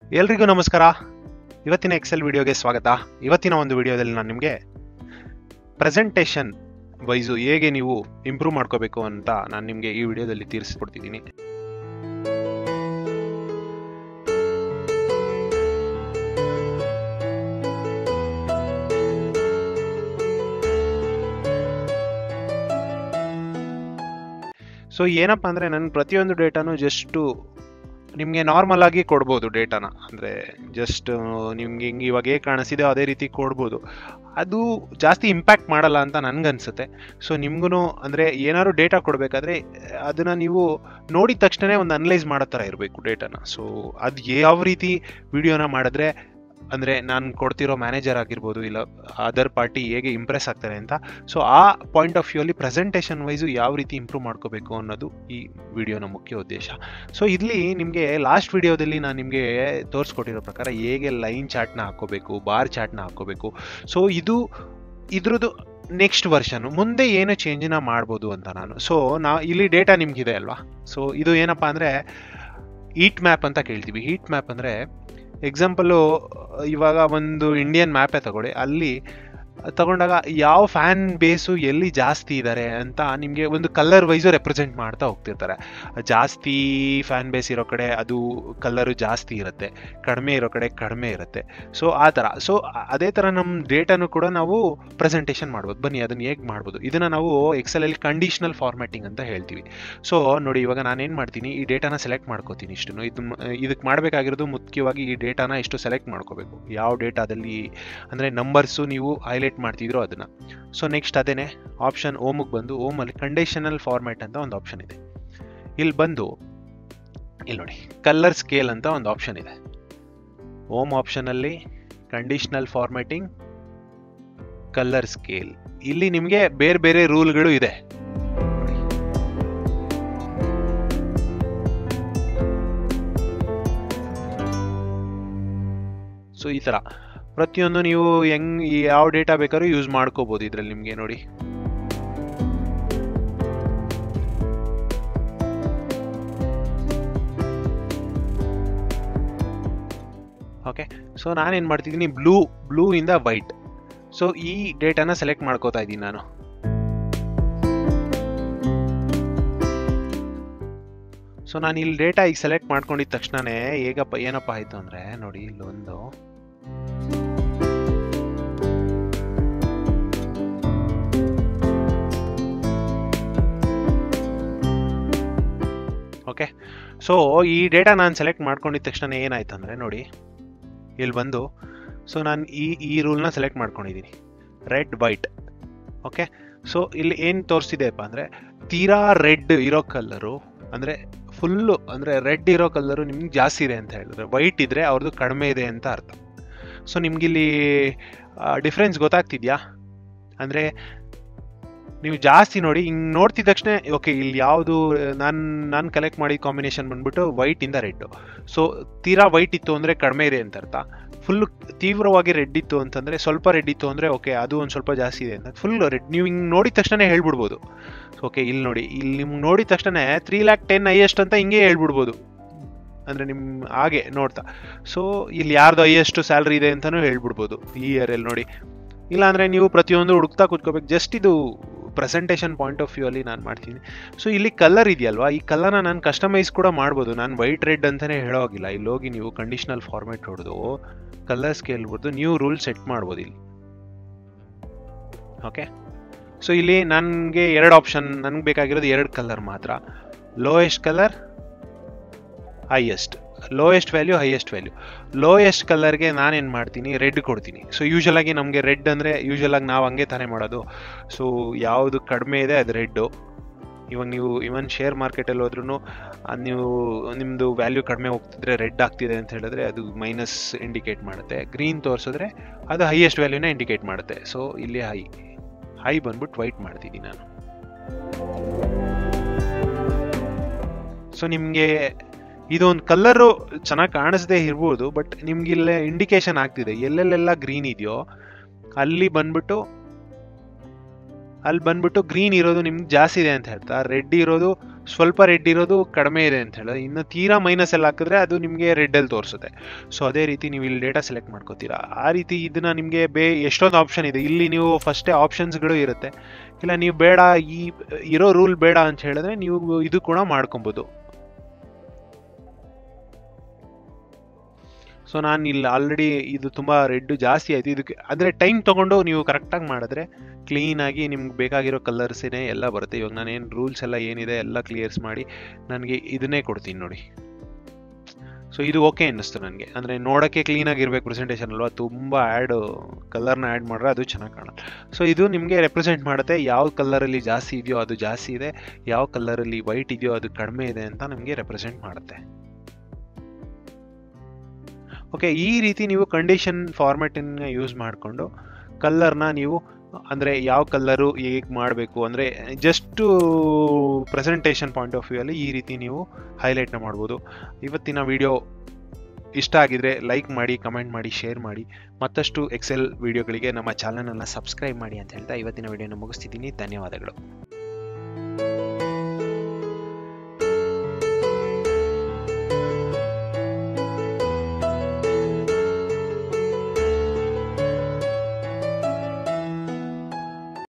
ಎಲ್ರಿಗೂ ನಮಸ್ಕಾರ ಇವತ್ತಿನ ಎಕ್ಸೆಲ್ ವಿಡಿಯೋಗೆ ಸ್ವಾಗತ ಇವತ್ತಿನ ಒಂದು ವಿಡಿಯೋದಲ್ಲಿ ನಾನು ನಿಮಗೆ ಪ್ರೆಸೆಂಟೇಷನ್ ವೈಸು ಹೇಗೆ ನೀವು ಇಂಪ್ರೂವ್ ಮಾಡ್ಕೋಬೇಕು ಅಂತ ನಾನು ನಿಮಗೆ ಈ ವಿಡಿಯೋದಲ್ಲಿ ತೀರಿಸ್ಕೊಡ್ತಿದ್ದೀನಿ ಸೊ ಏನಪ್ಪ ಅಂದರೆ ನನ್ನ ಪ್ರತಿಯೊಂದು ಡೇಟಾನು ಜಸ್ಟು ನಿಮಗೆ ನಾರ್ಮಲ್ ಆಗಿ ಕೊಡ್ಬೋದು ಡೇಟಾನ ಅಂದರೆ ಜಸ್ಟ್ ನಿಮ್ಗೆ ಹಿಂಗೆ ಇವಾಗ ಹೇಗೆ ಕಾಣಿಸಿದೆ ಅದೇ ರೀತಿ ಕೊಡ್ಬೋದು ಅದು ಜಾಸ್ತಿ ಇಂಪ್ಯಾಕ್ಟ್ ಮಾಡಲ್ಲ ಅಂತ ನನಗನ್ಸುತ್ತೆ ಸೊ ನಿಮ್ಗೂ ಅಂದರೆ ಏನಾದ್ರು ಡೇಟಾ ಕೊಡಬೇಕಾದ್ರೆ ಅದನ್ನು ನೀವು ನೋಡಿದ ತಕ್ಷಣ ಒಂದು ಅನಲೈಸ್ ಮಾಡೋ ಥರ ಇರಬೇಕು ಡೇಟಾನ ಸೊ ಅದು ಯಾವ ರೀತಿ ವಿಡಿಯೋನ ಮಾಡಿದ್ರೆ ಅಂದರೆ ನಾನು ಕೊಡ್ತಿರೋ ಮ್ಯಾನೇಜರ್ ಆಗಿರ್ಬೋದು ಇಲ್ಲ ಅದರ್ ಪಾರ್ಟಿ ಹೇಗೆ ಇಂಪ್ರೆಸ್ ಆಗ್ತಾರೆ ಅಂತ ಸೊ ಆ ಪಾಯಿಂಟ್ ಆಫ್ ವ್ಯೂ ಅಲ್ಲಿ ಪ್ರೆಸೆಂಟೇಷನ್ ವೈಸು ಯಾವ ರೀತಿ ಇಂಪ್ರೂವ್ ಮಾಡ್ಕೋಬೇಕು ಅನ್ನೋದು ಈ ವಿಡಿಯೋನ ಮುಖ್ಯ ಉದ್ದೇಶ ಸೊ ಇಲ್ಲಿ ನಿಮಗೆ ಲಾಸ್ಟ್ ವಿಡಿಯೋದಲ್ಲಿ ನಾನು ನಿಮಗೆ ತೋರಿಸ್ಕೊಟ್ಟಿರೋ ಪ್ರಕಾರ ಹೇಗೆ ಲೈನ್ ಚಾರ್ಟ್ನ ಹಾಕೋಬೇಕು ಬಾರ್ ಚಾರ್ಟ್ನ ಹಾಕೋಬೇಕು ಸೊ ಇದು ಇದ್ರದ್ದು ನೆಕ್ಸ್ಟ್ ವರ್ಷನು ಮುಂದೆ ಏನು ಚೇಂಜನ್ನ ಮಾಡ್ಬೋದು ಅಂತ ನಾನು ಸೊ ನಾ ಇಲ್ಲಿ ಡೇಟಾ ನಿಮ್ಗಿದೆ ಅಲ್ವಾ ಸೊ ಇದು ಏನಪ್ಪ ಅಂದರೆ ಹೀಟ್ ಮ್ಯಾಪ್ ಅಂತ ಕೇಳ್ತೀವಿ ಹೀಟ್ ಮ್ಯಾಪ್ ಅಂದರೆ ಎಕ್ಸಾಂಪಲು ಇವಾಗ ಒಂದು ಇಂಡಿಯನ್ ಮ್ಯಾಪೇ ತಗೊಳ್ಳಿ ಅಲ್ಲಿ ತಗೊಂಡಾಗ ಯಾವ ಫ್ಯಾನ್ ಬೇಸು ಎಲ್ಲಿ ಜಾಸ್ತಿ ಇದ್ದಾರೆ ಅಂತ ನಿಮಗೆ ಒಂದು ಕಲರ್ ವೈಸು ರೆಪ್ರೆಸೆಂಟ್ ಮಾಡ್ತಾ ಹೋಗ್ತಿರ್ತಾರೆ ಜಾಸ್ತಿ ಫ್ಯಾನ್ ಬೇಸ್ ಇರೋ ಕಡೆ ಅದು ಕಲರು ಜಾಸ್ತಿ ಇರುತ್ತೆ ಕಡಿಮೆ ಇರೋ ಕಡೆ ಕಡಿಮೆ ಇರುತ್ತೆ ಸೊ ಆ ಥರ ಸೊ ಅದೇ ಥರ ನಮ್ಮ ಡೇಟಾನು ಕೂಡ ನಾವು ಪ್ರೆಸೆಂಟೇಷನ್ ಮಾಡ್ಬೋದು ಬನ್ನಿ ಅದನ್ನು ಹೇಗೆ ಮಾಡ್ಬೋದು ಇದನ್ನು ನಾವು ಎಕ್ಸೆಲಲ್ಲಿ ಕಂಡೀಷ್ನಲ್ ಫಾರ್ಮ್ಯಾಟಿಂಗ್ ಅಂತ ಹೇಳ್ತೀವಿ ಸೊ ನೋಡಿ ಇವಾಗ ನಾನೇನು ಮಾಡ್ತೀನಿ ಈ ಡೇಟಾನ ಸೆಲೆಕ್ಟ್ ಮಾಡ್ಕೋತೀನಿ ಇಷ್ಟು ಇದು ಇದಕ್ಕೆ ಮಾಡಬೇಕಾಗಿರೋದು ಮುಖ್ಯವಾಗಿ ಈ ಡೇಟಾನ ಇಷ್ಟು ಸೆಲೆಕ್ಟ್ ಮಾಡ್ಕೋಬೇಕು ಯಾವ ಡೇಟಾದಲ್ಲಿ ಅಂದರೆ ನಂಬರ್ಸು ನೀವು ಹೈಲೈಟ್ ಮಾಡ್ತಿದ್ರೋ ಅದನ್ನು ಸೊ ನೆಕ್ಸ್ಟ್ ಅದೇನೆ ಆಪ್ಷನ್ ಓಮಿಗೆ ಬಂದು ಓಮಲ್ಲಿ ಕಂಡೀಷನಲ್ ಫಾರ್ಮ್ಯಾಟ್ ಅಂತ ಒಂದು ಆಪ್ಷನ್ ಇದೆ ಇಲ್ಲಿ ಬಂದು ಇಲ್ಲಿ ನೋಡಿ ಕಲರ್ ಸ್ಕೇಲ್ ಅಂತ ಒಂದು ಆಪ್ಷನ್ ಇದೆ ಓಮ್ ಆಪ್ಷನಲ್ಲಿ ಕಂಡೀಷನಲ್ ಫಾರ್ಮ್ಯಾಟಿಂಗ್ ಕಲರ್ ಸ್ಕೇಲ್ ಇಲ್ಲಿ ನಿಮಗೆ ಬೇರೆ ಬೇರೆ ರೂಲ್ಗಳು ಇದೆ ಸೊ ಈ ಥರ ಪ್ರತಿಯೊಂದು ನೀವು ಹೆಂಗ್ ಯಾವ ಡೇಟಾ ಬೇಕಾದ್ರೂ ಯೂಸ್ ಮಾಡ್ಕೋಬೋದು ಇದರಲ್ಲಿ ನಿಮಗೆ ನೋಡಿ ಓಕೆ ಸೊ ನಾನೇನು ಮಾಡ್ತಿದ್ದೀನಿ ಬ್ಲೂ ಬ್ಲೂ ಇಂದ ವೈಟ್ ಸೊ ಈ ಡೇಟಾನ ಸೆಲೆಕ್ಟ್ ಮಾಡ್ಕೋತಾ ಇದ್ದೀನಿ ನಾನು ಸೊ ನಾನು ಇಲ್ಲಿ ಡೇಟಾ ಈಗ ಸೆಲೆಕ್ಟ್ ಮಾಡ್ಕೊಂಡಿದ ತಕ್ಷಣನೇ ಹೇಗಪ್ಪ ಏನಪ್ಪ ಆಯಿತು ಅಂದರೆ ನೋಡಿ ಇಲ್ಲೊಂದು ಓಕೆ ಸೊ ಈ ಡೇಟಾ ನಾನು ಸೆಲೆಕ್ಟ್ ಮಾಡ್ಕೊಂಡಿದ ತಕ್ಷಣ ಏನಾಯ್ತು ಅಂದರೆ ನೋಡಿ ಇಲ್ಲಿ ಬಂದು ಸೊ ನಾನು ಈ ಈ ರೂಲ್ನ ಸೆಲೆಕ್ಟ್ ಮಾಡ್ಕೊಂಡಿದ್ದೀನಿ ರೆಡ್ ವೈಟ್ ಓಕೆ ಸೊ ಇಲ್ಲಿ ಏನು ತೋರಿಸ್ತಿದೆಯಪ್ಪ ಅಂದರೆ ತೀರಾ ರೆಡ್ ಇರೋ ಕಲ್ಲರು ಅಂದರೆ ಫುಲ್ಲು ಅಂದರೆ ರೆಡ್ ಇರೋ ಕಲ್ಲರು ನಿಮ್ಗೆ ಜಾಸ್ತಿ ಇದೆ ಅಂತ ಹೇಳಿದ್ರೆ ವೈಟ್ ಇದ್ದರೆ ಅವ್ರದ್ದು ಕಡಿಮೆ ಇದೆ ಅಂತ ಅರ್ಥ ಸೊ ನಿಮಗಿಲ್ಲಿ ಡಿಫ್ರೆನ್ಸ್ ಗೊತ್ತಾಗ್ತಿದ್ಯಾ ಅಂದರೆ ನೀವು ಜಾಸ್ತಿ ನೋಡಿ ಹಿಂಗೆ ನೋಡ್ತಿದ ತಕ್ಷಣ ಓಕೆ ಇಲ್ಲಿ ಯಾವುದು ನಾನು ನಾನು ಕಲೆಕ್ಟ್ ಮಾಡಿದ ಕಾಂಬಿನೇಷನ್ ಬಂದ್ಬಿಟ್ಟು ವೈಟ್ ಇಂದ ರೆಡ್ಡು ಸೊ ತೀರಾ ವೈಟ್ ಇತ್ತು ಅಂದರೆ ಕಡಿಮೆ ಇದೆ ಅಂತ ಅರ್ಥ ಫುಲ್ ತೀವ್ರವಾಗಿ ರೆಡ್ ಇತ್ತು ಅಂತಂದರೆ ಸ್ವಲ್ಪ ರೆಡ್ ಇತ್ತು ಅಂದರೆ ಓಕೆ ಅದು ಒಂದು ಸ್ವಲ್ಪ ಜಾಸ್ತಿ ಇದೆ ಅಂತ ಫುಲ್ ರೆಡ್ ನೀವು ಹಿಂಗೆ ನೋಡಿದ ತಕ್ಷಣ ಹೇಳ್ಬಿಡ್ಬೋದು ಓಕೆ ಇಲ್ಲಿ ನೋಡಿ ಇಲ್ಲಿ ನಿಮ್ಗೆ ನೋಡಿದ ತಕ್ಷಣ ತ್ರೀ ಲ್ಯಾಕ್ ಟೆನ್ ಹೈಯೆಸ್ಟ್ ಅಂತ ಹಿಂಗೆ ಹೇಳ್ಬಿಡ್ಬೋದು ಅಂದರೆ ನಿಮ್ಮ ಹಾಗೆ ನೋಡ್ತಾ ಸೊ ಇಲ್ಲಿ ಯಾರ್ದು ಹೈಯೆಸ್ಟ್ ಸ್ಯಾಲ್ರಿ ಇದೆ ಅಂತಲೂ ಹೇಳ್ಬಿಡ್ಬೋದು ಈ ಇಯರಲ್ಲಿ ನೋಡಿ ಇಲ್ಲಾಂದರೆ ನೀವು ಪ್ರತಿಯೊಂದು ಹುಡುಕ್ತಾ ಕೂತ್ಕೋಬೇಕು ಜಸ್ಟ್ ಇದು ಪ್ರೆಸೆಂಟೇಷನ್ ಪಾಯಿಂಟ್ ಆಫ್ ವ್ಯೂ ಅಲ್ಲಿ ನಾನು ಮಾಡ್ತೀನಿ ಸೊ ಇಲ್ಲಿ ಕಲರ್ ಇದೆಯಲ್ವಾ ಈ ಕಲರ್ನ ನಾನು ಕಸ್ಟಮೈಸ್ ಕೂಡ ಮಾಡ್ಬೋದು ನಾನು ವೈಟ್ ರೆಡ್ ಅಂತಲೇ ಹೇಳೋಗಿಲ್ಲ ಇಲ್ಲಿ ಹೋಗಿ ನೀವು ಕಂಡೀಷನಲ್ ಫಾರ್ಮೇಟ್ ಹೊಡೆದು ಕಲರ್ ಸ್ಕೇಲ್ ಬಿಡ್ದು ನ್ಯೂ ರೂಲ್ ಸೆಟ್ ಮಾಡ್ಬೋದು ಇಲ್ಲಿ ಓಕೆ ಸೊ ಇಲ್ಲಿ ನನಗೆ ಎರಡು ಆಪ್ಷನ್ ನನಗೆ ಬೇಕಾಗಿರೋದು ಎರಡು ಕಲರ್ ಮಾತ್ರ lowest colour highest lowest value highest value lowest ಕಲರ್ಗೆ ನಾನೇನು ಮಾಡ್ತೀನಿ ರೆಡ್ ಕೊಡ್ತೀನಿ ಸೊ ಯೂಶಲಾಗಿ ನಮಗೆ ರೆಡ್ ಅಂದರೆ ಯೂಶಲಾಗಿ ನಾವು ಹಂಗೆ ತಾನೇ ಮಾಡೋದು ಸೊ ಯಾವುದು ಕಡಿಮೆ ಇದೆ ಅದು ರೆಡ್ಡು ಇವಾಗ ನೀವು ಇವನ್ ಶೇರ್ ಮಾರ್ಕೆಟಲ್ಲಿ ಹೋದ್ರೂ ನೀವು ನಿಮ್ಮದು ವ್ಯಾಲ್ಯೂ ಕಡಿಮೆ ಹೋಗ್ತಿದ್ರೆ ರೆಡ್ ಆಗ್ತಿದೆ ಅಂತ ಹೇಳಿದ್ರೆ ಅದು ಮೈನಸ್ ಇಂಡಿಕೇಟ್ ಮಾಡುತ್ತೆ ಗ್ರೀನ್ ತೋರಿಸಿದ್ರೆ ಅದು ಹೈಯೆಸ್ಟ್ ವ್ಯಾಲ್ಯೂನ ಇಂಡಿಕೇಟ್ ಮಾಡುತ್ತೆ ಸೊ ಇಲ್ಲಿ ಹೈ ಹೈ ಬಂದ್ಬಿಟ್ಟು ವೈಟ್ ಮಾಡ್ತಿದ್ದೀನಿ ನಾನು ಸೊ ನಿಮಗೆ ಇದೊಂದು ಕಲರು ಚೆನ್ನಾಗಿ ಕಾಣಿಸದೇ ಇರ್ಬೋದು ಬಟ್ ನಿಮ್ಗೆ ಇಲ್ಲೇ ಇಂಡಿಕೇಶನ್ ಆಗ್ತಿದೆ ಎಲ್ಲೆಲ್ಲೆಲ್ಲ ಗ್ರೀನ್ ಇದೆಯೋ ಅಲ್ಲಿ ಬಂದ್ಬಿಟ್ಟು ಅಲ್ಲಿ ಬಂದ್ಬಿಟ್ಟು ಗ್ರೀನ್ ಇರೋದು ನಿಮ್ಗೆ ಜಾಸ್ತಿ ಇದೆ ಅಂತ ಹೇಳ್ತಾ ರೆಡ್ ಇರೋದು ಸ್ವಲ್ಪ ರೆಡ್ ಇರೋದು ಕಡಿಮೆ ಇದೆ ಅಂತ ಹೇಳೋದು ಇನ್ನು ತೀರಾ ಮೈನಸ್ ಎಲ್ಲ ಹಾಕಿದ್ರೆ ಅದು ನಿಮಗೆ ರೆಡ್ಡಲ್ಲಿ ತೋರಿಸುತ್ತೆ ಸೊ ಅದೇ ರೀತಿ ನೀವು ಇಲ್ಲಿ ಡೇಟಾ ಸೆಲೆಕ್ಟ್ ಮಾಡ್ಕೋತೀರಾ ಆ ರೀತಿ ಇದನ್ನ ನಿಮಗೆ ಬೇ ಎಷ್ಟೊಂದು ಆಪ್ಷನ್ ಇದೆ ಇಲ್ಲಿ ನೀವು ಫಸ್ಟೇ ಆಪ್ಷನ್ಸ್ಗಳು ಇರುತ್ತೆ ಇಲ್ಲ ನೀವು ಬೇಡ ಈ ಇರೋ ರೂಲ್ ಬೇಡ ಅಂತ ಹೇಳಿದ್ರೆ ನೀವು ಇದು ಕೂಡ ಮಾಡ್ಕೊಬೋದು ಸೊ ನಾನು ಇಲ್ಲಿ ಆಲ್ರೆಡಿ ಇದು ತುಂಬ ರೆಡ್ ಜಾಸ್ತಿ ಆಯಿತು ಇದಕ್ಕೆ ಅಂದರೆ ಟೈಮ್ ತೊಗೊಂಡು ನೀವು ಕರೆಕ್ಟಾಗಿ ಮಾಡಿದ್ರೆ ಕ್ಲೀನಾಗಿ ನಿಮ್ಗೆ ಬೇಕಾಗಿರೋ ಕಲರ್ಸೇ ಎಲ್ಲ ಬರುತ್ತೆ ಇವಾಗ ನಾನೇನು ರೂಲ್ಸ್ ಎಲ್ಲ ಏನಿದೆ ಎಲ್ಲ ಕ್ಲಿಯರ್ಸ್ ಮಾಡಿ ನನಗೆ ಇದನ್ನೇ ಕೊಡ್ತೀನಿ ನೋಡಿ ಸೊ ಇದು ಓಕೆ ಅನ್ನಿಸ್ತು ನನಗೆ ಅಂದರೆ ನೋಡೋಕ್ಕೆ ಕ್ಲೀನಾಗಿ ಇರಬೇಕು ಪ್ರೆಸೆಂಟೇಷನ್ ಅಲ್ವಾ ತುಂಬ ಆ್ಯಡ್ ಕಲರ್ನ ಆ್ಯಡ್ ಮಾಡ್ರೆ ಅದು ಚೆನ್ನಾಗಿ ಕಾಣುತ್ತೆ ಸೊ ಇದು ನಿಮಗೆ ರೆಪ್ರೆಸೆಂಟ್ ಮಾಡುತ್ತೆ ಯಾವ ಕಲರಲ್ಲಿ ಜಾಸ್ತಿ ಇದೆಯೋ ಅದು ಜಾಸ್ತಿ ಇದೆ ಯಾವ ಕಲರಲ್ಲಿ ವೈಟ್ ಇದೆಯೋ ಅದು ಕಡಿಮೆ ಇದೆ ಅಂತ ನಮಗೆ ರೆಪ್ರೆಸೆಂಟ್ ಮಾಡುತ್ತೆ ಓಕೆ ಈ ರೀತಿ ನೀವು ಕಂಡೀಷನ್ ಫಾರ್ಮೆಟನ್ನು ಯೂಸ್ ಮಾಡಿಕೊಂಡು ಕಲ್ಲರ್ನ ನೀವು ಅಂದರೆ ಯಾವ ಕಲ್ಲರು ಹೇಗೆ ಮಾಡಬೇಕು ಅಂದರೆ just presentation point of view ಅಲ್ಲಿ ಈ ರೀತಿ ನೀವು ಹೈಲೈಟ್ನ ಮಾಡ್ಬೋದು ಇವತ್ತಿನ ವಿಡಿಯೋ ಇಷ್ಟ ಆಗಿದ್ರೆ ಲೈಕ್ ಮಾಡಿ ಕಮೆಂಟ್ ಮಾಡಿ ಶೇರ್ ಮಾಡಿ ಮತ್ತಷ್ಟು ಎಕ್ಸೆಲ್ ವಿಡಿಯೋಗಳಿಗೆ ನಮ್ಮ ಚಾನಲನ್ನು ಸಬ್ಸ್ಕ್ರೈಬ್ ಮಾಡಿ ಅಂತ ಹೇಳ್ತಾ ಇವತ್ತಿನ ವಿಡಿಯೋನ ಮುಗಿಸ್ತಿದ್ದೀನಿ ಧನ್ಯವಾದಗಳು